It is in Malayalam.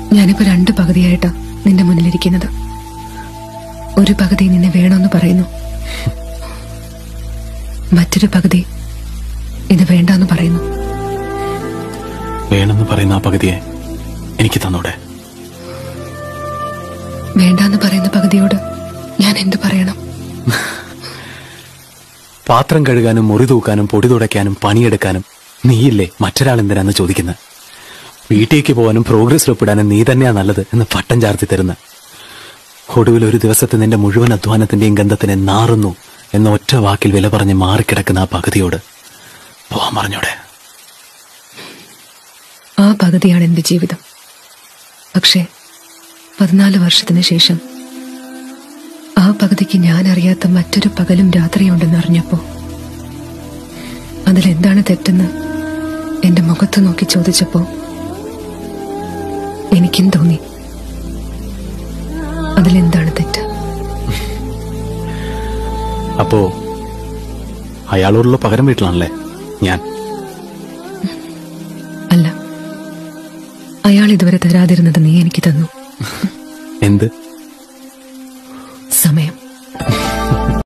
ഞാനിപ്പോ രണ്ട് പകുതിയായിട്ടാ നിന്റെ മുന്നിലിരിക്കുന്നത് ഒരു പകുതി നിന്നെ വേണമെന്ന് പറയുന്നു മറ്റൊരു പകുതി ഇത് വേണ്ടാന്ന് പറയുന്നു വേണമെന്ന് പറയുന്ന ആ പകുതിയെ എനിക്ക് തന്നൂടെ വേണ്ടാന്ന് പറയുന്ന പകുതിയോട് ഞാൻ എന്തു പറയണം പാത്രം കഴുകാനും മുറി തൂക്കാനും പൊടി തുടയ്ക്കാനും പണിയെടുക്കാനും നീയില്ലേ മറ്റൊരാൾ എന്തിനാന്ന് ചോദിക്കുന്നത് വീട്ടിലേക്ക് പോകാനും പ്രോഗ്രസ് ഒപ്പിടാനും നീ തന്നെയാ നല്ലത് എന്ന് പട്ടം ചാർത്തി തരുന്ന ഒടുവിൽ ഒരു ദിവസത്തെ നിന്റെ മുഴുവൻ അധ്വാനത്തിന്റെയും ഗന്ധത്തിനെ നാറുന്നു എന്ന ഒറ്റ വാക്കിൽ വില പറഞ്ഞ് മാറിക്കിടക്കുന്ന ആ പകുതിയോട് പോവാൻ പറഞ്ഞോടെ ആ പകുതിയാണ് എന്റെ ജീവിതം പക്ഷേ പതിനാല് വർഷത്തിന് ശേഷം ആ പകുതിക്ക് ഞാൻ അറിയാത്ത മറ്റൊരു പകലും രാത്രിയുണ്ടെന്ന് അറിഞ്ഞപ്പോ അതിലെന്താണ് തെറ്റെന്ന് എന്റെ മുഖത്ത് നോക്കി ചോദിച്ചപ്പോ എനിക്കും തോന്നി അതിലെന്താണ് തെറ്റ് അപ്പോ അയാളോടുള്ള പകരം വീട്ടിലാണല്ലേ ഞാൻ അല്ല അയാൾ ഇതുവരെ തരാതിരുന്നത് നീ എനിക്ക് തന്നു എന്ത്